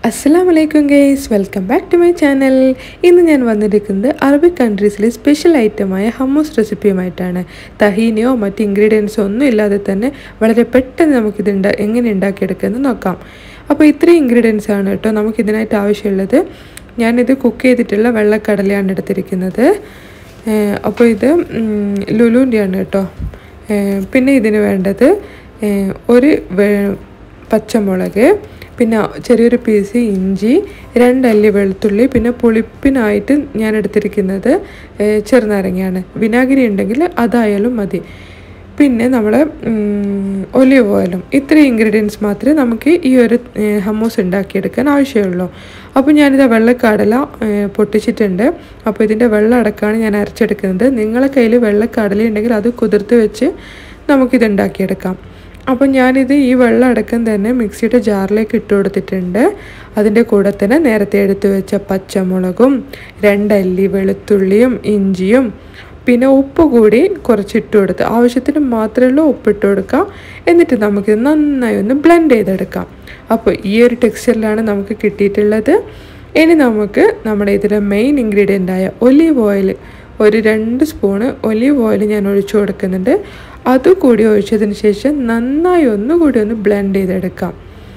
അസ്സാം വലൈക്കും guys welcome back to my channel ഇന്ന് ഞാൻ വന്നിരിക്കുന്നത് അറബിക് കൺട്രീസിലെ സ്പെഷ്യൽ ഐറ്റമായ ഹമ്മൂസ് റെസിപ്പിയുമായിട്ടാണ് തഹീനയോ മറ്റ് ഇൻഗ്രീഡിയൻസോ ഒന്നും ഇല്ലാതെ തന്നെ വളരെ പെട്ടെന്ന് നമുക്കിത് ഉണ്ടാ എങ്ങനെ ഉണ്ടാക്കിയെടുക്കുന്നത് നോക്കാം അപ്പോൾ ഇത്രയും ഇൻഗ്രീഡിയൻസ് ആണ് കേട്ടോ നമുക്കിതിനായിട്ട് ആവശ്യമുള്ളത് ഞാനിത് കുക്ക് ചെയ്തിട്ടുള്ള വെള്ളക്കടലയാണ് എടുത്തിരിക്കുന്നത് ഏഹ് അപ്പോൾ ഇത് ലുലുവിൻ്റെയാണ് കേട്ടോ ഏഹ് പിന്നെ ഇതിന് വേണ്ടത് ഏഹ് ഒരു വെ- പച്ചമുളക് പിന്നെ ചെറിയൊരു പീസ് ഇഞ്ചി രണ്ടല്ലി വെളുത്തുള്ളി പിന്നെ പുളിപ്പിനായിട്ട് ഞാൻ എടുത്തിരിക്കുന്നത് ഏഹ് ചെറുനാരങ്ങയാണ് വിനാഗിരി ഉണ്ടെങ്കിൽ അതായാലും മതി പിന്നെ നമ്മൾ ഒലിവ് ഓയിലും ഇത്രയും ഇൻഗ്രീഡിയൻസ് മാത്രമേ നമുക്ക് ഈ ഒരു ഏഹ് ഹമ്മൂസ് ഉണ്ടാക്കിയെടുക്കാൻ ആവശ്യമുള്ളൂ അപ്പോൾ ഞാനിത് വെള്ളക്കടല ഏഹ് പൊട്ടിച്ചിട്ടുണ്ട് അപ്പോൾ ഇതിൻ്റെ വെള്ളം അടക്കമാണ് ഞാൻ അരച്ചെടുക്കുന്നത് നിങ്ങളെ കയ്യിൽ വെള്ളക്കടല ഉണ്ടെങ്കിൽ അത് കുതിർത്ത് വെച്ച് നമുക്കിത് ഉണ്ടാക്കിയെടുക്കാം അപ്പോൾ ഞാനിത് ഈ വെള്ളം അടക്കം തന്നെ മിക്സിയുടെ ജാറിലേക്ക് ഇട്ട് കൊടുത്തിട്ടുണ്ട് അതിൻ്റെ കൂടെ തന്നെ നേരത്തെ എടുത്തു വെച്ച പച്ചമുളകും രണ്ടല്ലി വെളുത്തുള്ളിയും ഇഞ്ചിയും പിന്നെ ഉപ്പ് കൂടി കുറച്ച് ഇട്ട് കൊടുത്ത് ആവശ്യത്തിന് മാത്രമേ ഉപ്പ് ഇട്ട് കൊടുക്കാം എന്നിട്ട് നമുക്കിത് നന്നായി ഒന്ന് ബ്ലെൻഡ് ചെയ്തെടുക്കാം അപ്പോൾ ഈ ഒരു ടെക്സ്ചറിലാണ് നമുക്ക് കിട്ടിയിട്ടുള്ളത് ഇനി നമുക്ക് നമ്മുടെ ഇതിലെ മെയിൻ ഇൻഗ്രീഡിയൻ്റ് ആയ ഒലീവ് ഓയിൽ ഒരു രണ്ട് സ്പൂണ് ഒലീവ് ഓയിൽ ഞാൻ ഒഴിച്ചു കൊടുക്കുന്നുണ്ട് അതുകൂടി ഒഴിച്ചതിന് ശേഷം നന്നായി ഒന്നുകൂടി ഒന്ന് ബ്ലെൻഡ് ചെയ്തെടുക്കാം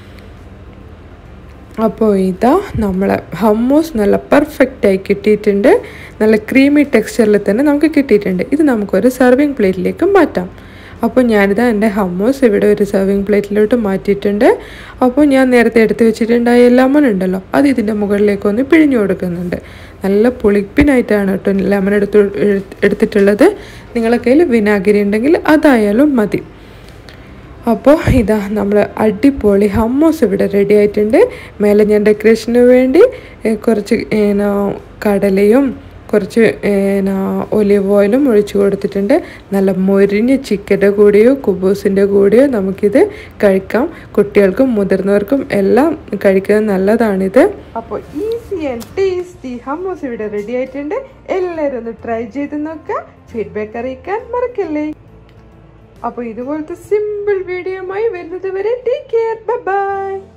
അപ്പോൾ ഇതാ നമ്മളെ ഹമ്മൂസ് നല്ല പെർഫെക്റ്റായി കിട്ടിയിട്ടുണ്ട് നല്ല ക്രീമി ടെക്സ്ചറിൽ തന്നെ നമുക്ക് കിട്ടിയിട്ടുണ്ട് ഇത് നമുക്കൊരു സെർവിങ് പ്ലേറ്റിലേക്ക് മാറ്റാം അപ്പോൾ ഞാനിതാ എൻ്റെ ഹമ്മൂസ് ഇവിടെ ഒരു സെർവിങ് പ്ലേറ്റിലോട്ട് മാറ്റിയിട്ടുണ്ട് അപ്പോൾ ഞാൻ നേരത്തെ എടുത്ത് വെച്ചിട്ടുണ്ടായ ലെമൺ ഉണ്ടല്ലോ അത് ഇതിൻ്റെ മുകളിലേക്ക് ഒന്ന് പിഴിഞ്ഞു കൊടുക്കുന്നുണ്ട് നല്ല പുളിപ്പിനായിട്ടാണ് കേട്ടോ ലെമൺ എടുത്ത് എടുത്തിട്ടുള്ളത് നിങ്ങളെ കയ്യിൽ വിനാഗിരി ഉണ്ടെങ്കിൽ അതായാലും മതി അപ്പോൾ ഇതാ നമ്മൾ അടിപൊളി ഹമ്മോസ് ഇവിടെ റെഡി ആയിട്ടുണ്ട് മേലെ ഞാൻ ഡെക്കറേഷന് വേണ്ടി ഏ, കുറച്ച് ഏന കടലയും കുറച്ച് ഏന ഒലിവ് ഓയിലും ഒഴിച്ചു കൊടുത്തിട്ടുണ്ട് നല്ല മൊരിഞ്ഞ ചിക്കൻ്റെ കൂടെയോ കുബൂസിൻ്റെ കൂടെയോ നമുക്കിത് കഴിക്കാം കുട്ടികൾക്കും മുതിർന്നവർക്കും എല്ലാം കഴിക്കുന്നത് നല്ലതാണിത് അപ്പോൾ ഈസി ആൻഡ് ടേസ്റ്റി ഹമ്മോസ് ഇവിടെ റെഡി ആയിട്ടുണ്ട് എല്ലാവരും ഒന്ന് ട്രൈ ചെയ്ത് നോക്കുക ഫീഡ്ബാക്ക് അറിയിക്കാൻ മറക്കല്ലേ അപ്പോൾ ഇതുപോലത്തെ സിമ്പിൾ വീഡിയോയുമായി വരുന്നത് വരെ ടേക്ക് കെയർ ബൈ